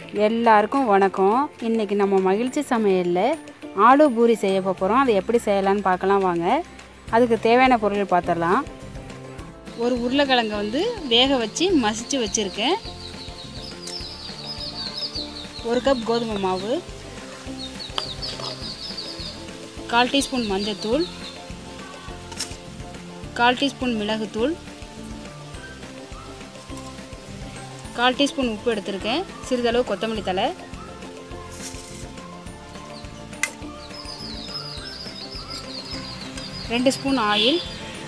எல்லாருக்கும் வணக்கம் இன்றைக்கி நம்ம மகிழ்ச்சி சமையலில் ஆலு பூரி செய்ய போகிறோம் அதை எப்படி செய்யலான்னு பார்க்கலாம் வாங்க அதுக்கு தேவையான பொருட்கள் பார்த்துடலாம் ஒரு உருளைக்கிழங்கை வந்து வேக வச்சு மசிச்சு வச்சுருக்கேன் ஒரு கப் கோதுமை மாவு கால் டீஸ்பூன் மஞ்சத்தூள் கால் டீஸ்பூன் மிளகுத்தூள் கால் டீஸ்பூன் உப்பு எடுத்திருக்கேன் சிறிதளவு கொத்தமல்லி தலை ரெண்டு ஸ்பூன் ஆயில்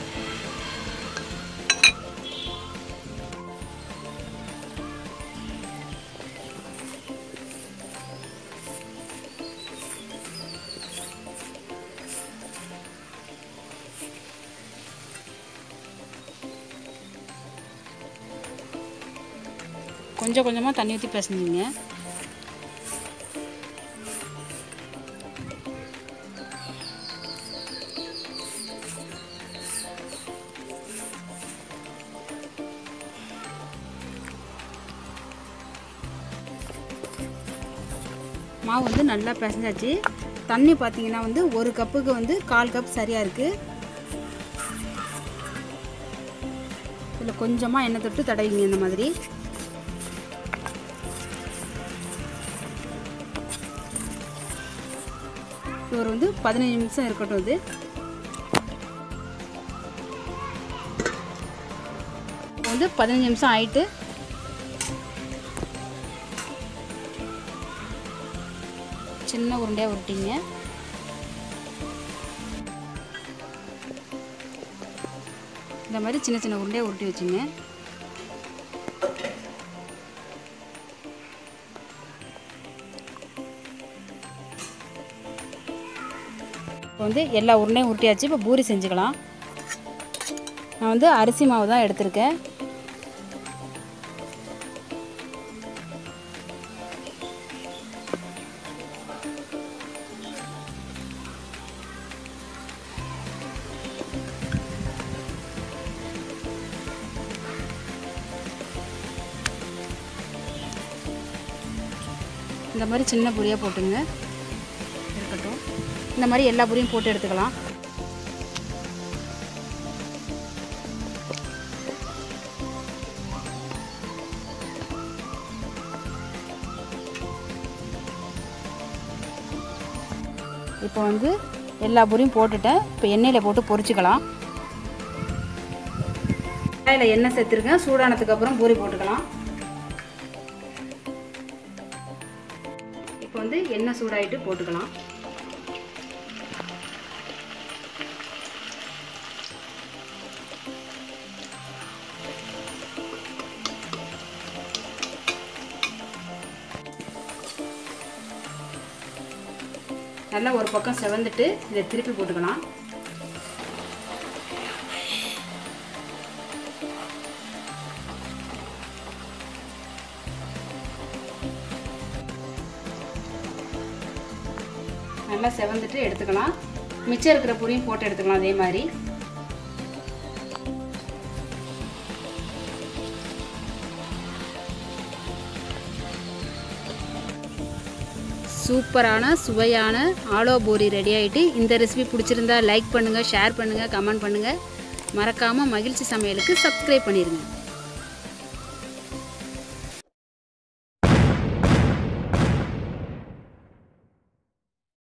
கொஞ்சம் கொஞ்சமாக தண்ணி ஊற்றி பிசைஞ்சிங்க மாவு வந்து நல்லா பிசைஞ்சாச்சு தண்ணி பார்த்தீங்கன்னா வந்து ஒரு கப்புக்கு வந்து கால் கப் சரியாக இருக்குது இதில் கொஞ்சமாக எண்ணெய் தொட்டு தடவிங்க இந்த மாதிரி இது ஒரு வந்து பதினஞ்சு நிமிஷம் இருக்கட்டும் இது இப்போ வந்து பதினஞ்சு நிமிஷம் ஆயிட்டு சின்ன உருண்டையாக உருட்டிங்க இந்த மாதிரி சின்ன சின்ன உருண்டையாக உருட்டி வச்சுங்க இப்போ வந்து எல்லா உருண்டையும் உருட்டியாச்சு இப்போ பூரி செஞ்சுக்கலாம் நான் வந்து அரிசி மாவு தான் எடுத்திருக்கேன் இந்த மாதிரி சின்ன பொரியாக போட்டுங்க இருக்கட்டும் இந்த மாதிரி எல்லா பொரியும் போட்டு எடுத்துக்கலாம் இப்போ வந்து எல்லா பொரியும் போட்டுட்டேன் இப்போ எண்ணெயில் போட்டு பொரிச்சுக்கலாம் கடாயில் எண்ணெய் சேர்த்துருக்கேன் சூடானதுக்கு அப்புறம் பூரி போட்டுக்கலாம் இப்போ வந்து எண்ணெய் சூடாயிட்டு போட்டுக்கலாம் நல்லா ஒரு பக்கம் செவந்துட்டு இதை திருப்பி போட்டுக்கலாம் நல்லா செவந்துட்டு எடுத்துக்கலாம் மிச்சம் இருக்கிற பொரியும் போட்டு எடுத்துக்கலாம் அதே மாதிரி சூப்பரான சுவையான ஆலோ பூரி ரெடி ஆகிட்டு இந்த ரெசிபி பிடிச்சிருந்தா லைக் பண்ணுங்கள் ஷேர் பண்ணுங்கள் கமெண்ட் பண்ணுங்கள் மறக்காமல் மகிழ்ச்சி சமையலுக்கு சப்ஸ்கிரைப் பண்ணிடுங்க